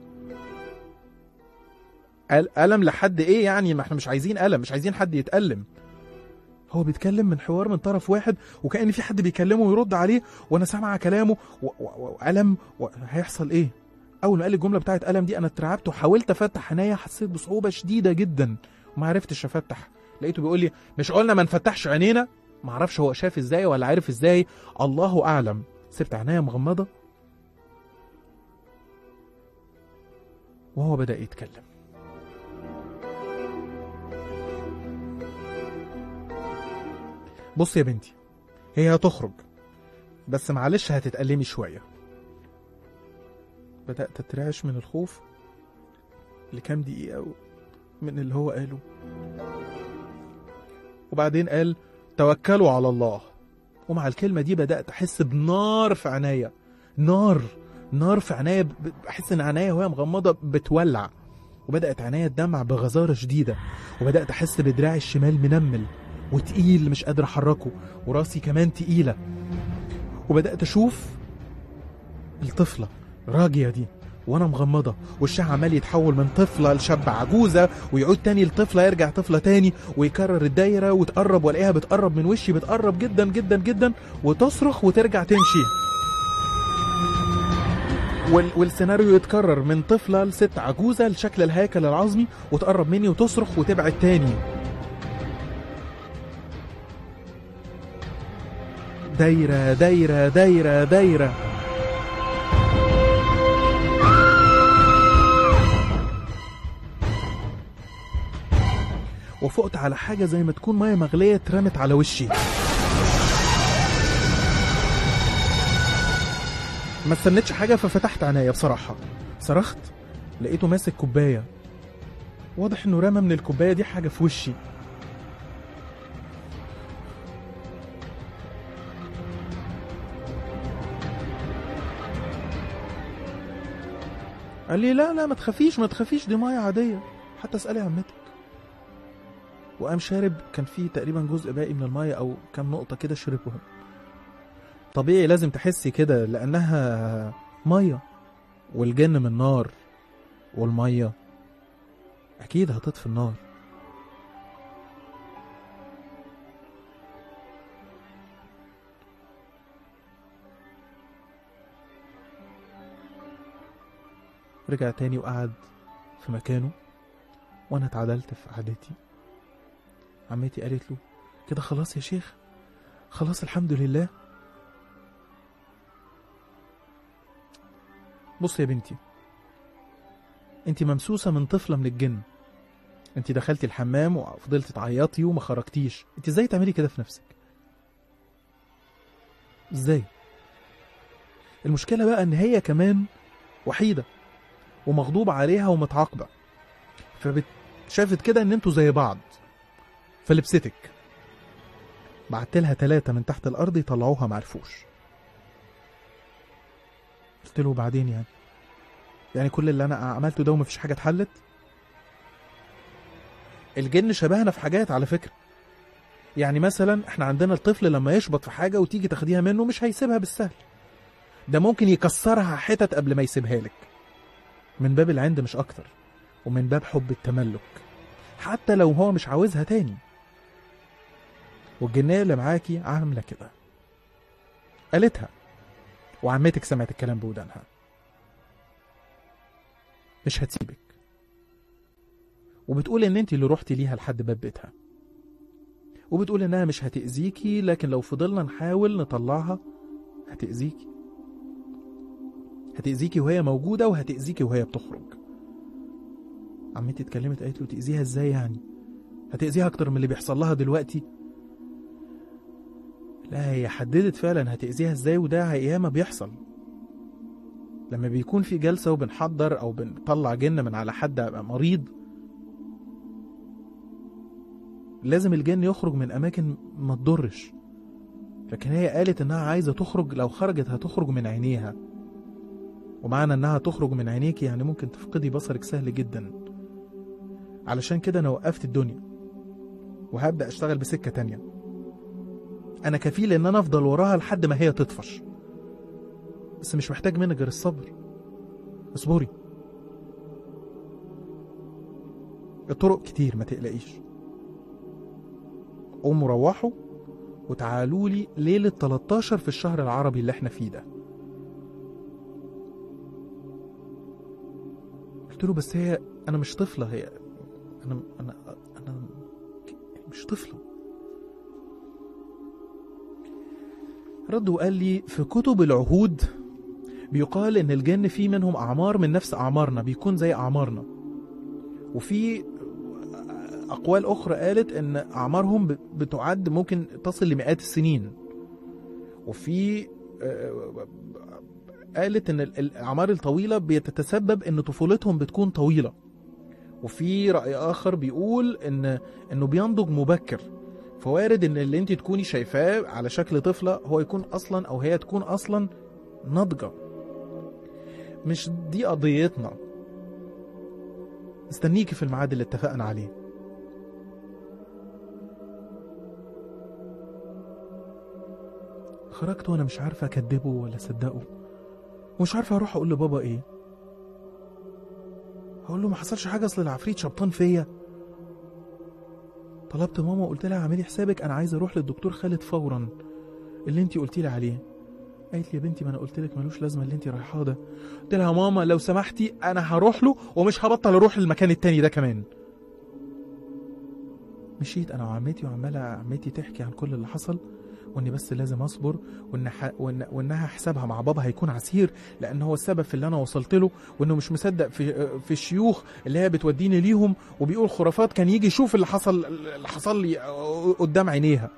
ال- ألم لحد إيه يعني ما احنا مش عايزين ألم مش عايزين حد يتألم هو بيتكلم من حوار من طرف واحد وكأن في حد بيكلمه ويرد عليه وأنا سامع كلامه و- و- وألم و- هيحصل إيه أول ما قال الجملة بتاعت ألم دي أنا اترعبت وحاولت أفتح عينيا حسيت بصعوبة شديدة جدا وما عرفتش أفتح لقيته بيقول لي مش قلنا ما نفتحش عينينا ما اعرفش هو شاف ازاي ولا عارف ازاي الله اعلم سبت عينيا مغمضه وهو بدا يتكلم بص يا بنتي هي هتخرج بس معلش هتتألمي شوية بدأت أترعش من الخوف لكام دقيقة من اللي هو قاله وبعدين قال توكلوا على الله ومع الكلمة دي بدأت أحس بنار في عينيا نار نار في عينيا ب- بحس إن عينيا وهي مغمضة بتولع وبدأت عينيا تدمع بغزارة شديدة وبدأت أحس بدراعي الشمال منمل وتقيل مش قادر أحركه وراسي كمان تقيلة وبدأت أشوف الطفلة راجية دي وانا مغمضة وشها عمال يتحول من طفلة لشاب عجوزة ويعود تاني لطفلة يرجع طفلة تاني ويكرر الدايرة وتقرب والاقيها بتقرب من وشي بتقرب جدا جدا جدا وتصرخ وترجع تمشي وال... والسيناريو يتكرر من طفلة لست عجوزة لشكل الهيكل العظمي وتقرب مني وتصرخ وتبعد تاني دايرة دايرة دايرة دايرة وفقت على حاجة زي ما تكون مية مغلية اترمت على وشي ما استنيتش حاجة ففتحت عينيا بصراحة صرخت لقيته ماسك كوباية واضح انه رمى من الكوباية دي حاجة في وشي قال لي لا لا ما تخافيش ما تخافيش دي مية عادية حتى اسألي عمتك وقام شارب كان فيه تقريبا جزء باقي من المية او كام نقطة كده شربهم طبيعي لازم تحسي كده لانها مية والجن من نار والمية اكيد هتطفي النار رجع تاني وقعد في مكانه وانا اتعدلت في قعدتي عمتي قالت له كده خلاص يا شيخ خلاص الحمد لله بص يا بنتي انت ممسوسة من طفلة من الجن انت دخلتي الحمام وفضلتي تعيطي وما خرجتيش انت ازاي تعملي كده في نفسك ازاي المشكلة بقى ان هي كمان وحيدة ومغضوب عليها ومتعاقبة فشافت كده ان انتوا زي بعض فلبستك بعت لها ثلاثة من تحت الأرض يطلعوها معرفوش قلت له بعدين يعني يعني كل اللي أنا عملته ده ومفيش حاجة اتحلت الجن شبهنا في حاجات على فكرة يعني مثلا احنا عندنا الطفل لما يشبط في حاجة وتيجي تاخديها منه مش هيسيبها بالسهل ده ممكن يكسرها حتت قبل ما يسيبها لك من باب العند مش أكتر ومن باب حب التملك حتى لو هو مش عاوزها تاني والجنية اللي معاكي عاملة كده قالتها وعمتك سمعت الكلام بودانها مش هتسيبك وبتقول ان انت اللي رحتي ليها لحد باب بيتها وبتقول انها مش هتأذيكي لكن لو فضلنا نحاول نطلعها هتأذيكي هتأذيكي وهي موجودة وهتأذيكي وهي بتخرج عمتي اتكلمت قالت له تأذيها ازاي يعني هتأذيها اكتر من اللي بيحصل لها دلوقتي لا هي حددت فعلا هتأذيها ازاي وده ياما بيحصل لما بيكون في جلسة وبنحضر أو بنطلع جن من على حد مريض لازم الجن يخرج من أماكن ما تضرش لكن هي قالت إنها عايزة تخرج لو خرجت هتخرج من عينيها ومعنى إنها تخرج من عينيك يعني ممكن تفقدي بصرك سهل جدا علشان كده أنا وقفت الدنيا وهبدأ أشتغل بسكة تانية أنا كفيل إن أنا أفضل وراها لحد ما هي تطفش بس مش محتاج منك غير الصبر اصبري الطرق كتير ما تقلقيش قوموا روحوا وتعالوا لي ليلة 13 في الشهر العربي اللي احنا فيه ده قلت له بس هي انا مش طفلة هي انا انا انا مش طفلة رد وقال لي في كتب العهود بيقال ان الجن في منهم اعمار من نفس اعمارنا بيكون زي اعمارنا وفي اقوال اخرى قالت ان اعمارهم ب- بتعد ممكن تصل لمئات السنين وفي آه، قالت ان ال- الاعمار الطويله بتتسبب ان طفولتهم بتكون طويله وفي راي اخر بيقول ان انه بينضج مبكر فوارد ان اللي انت تكوني شايفاه على شكل طفله هو يكون اصلا او هي تكون اصلا ناضجه مش دي قضيتنا استنيكي في الميعاد اللي اتفقنا عليه خرجت وانا مش عارفه اكدبه ولا اصدقه ومش عارفه اروح اقول لبابا ايه هقول له ما حصلش حاجه اصل العفريت شبطان فيا طلبت ماما وقلت لها اعملي حسابك انا عايز اروح للدكتور خالد فورا اللي انتي قلتي لي عليه قالت لي يا بنتي ما انا قلت لك ملوش لازمه اللي انتي رايحاه ده قلت لها يا ماما لو سمحتي انا هروح له ومش هبطل اروح للمكان التاني ده كمان مشيت انا وعمتي وعماله عمتي تحكي عن كل اللي حصل واني بس لازم اصبر وان ح... وإن... وانها حسابها مع بابا هيكون عسير لان هو السبب في اللي انا وصلت له وانه مش مصدق في في الشيوخ اللي هي بتوديني ليهم وبيقول خرافات كان يجي يشوف اللي حصل اللي حصل لي قدام عينيها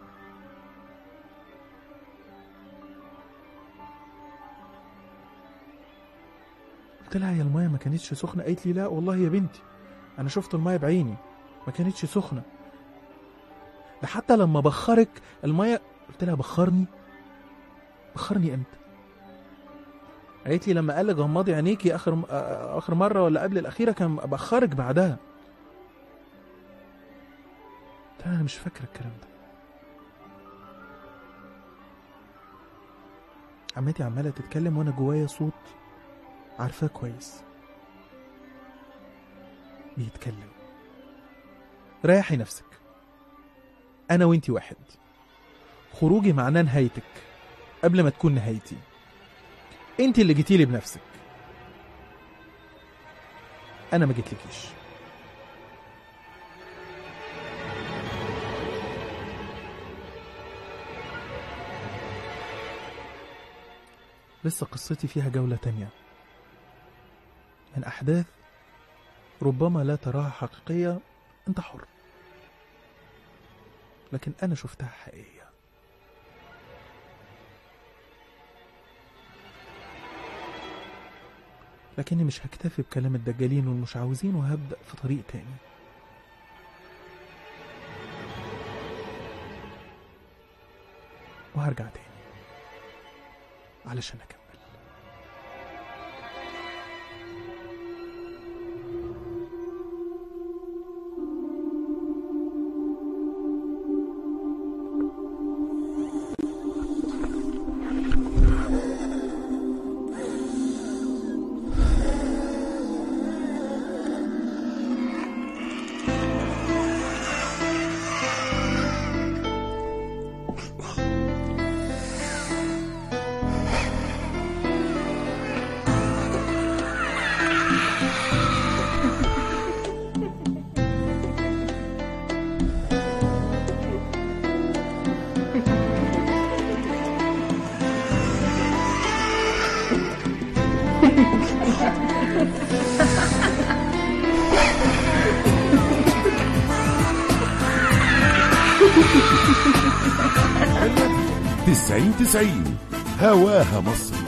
قلت لها هي المايه ما كانتش سخنه قالت لي لا والله يا بنتي انا شفت المايه بعيني ما كانتش سخنه ده حتى لما بخرك المايه قلت لها بخرني بخرني امتى قالت لي لما قال لي غمضي عينيكي اخر آه، اخر مره ولا قبل الاخيره كان بخرك بعدها لها انا مش فاكره الكلام ده عمتي عماله تتكلم وانا جوايا صوت عارفاه كويس بيتكلم ريحي نفسك انا وانتي واحد خروجي معناه نهايتك قبل ما تكون نهايتي انت اللي جيتيلي بنفسك انا ما جيتلكيش لسه قصتي فيها جولة تانية من أحداث ربما لا تراها حقيقية أنت حر لكن أنا شفتها حقيقية لكني مش هكتفي بكلام الدجالين والمشعوذين وهبدأ في طريق تاني وهرجع تاني علشان أكمل تسعين تسعين هواها مصر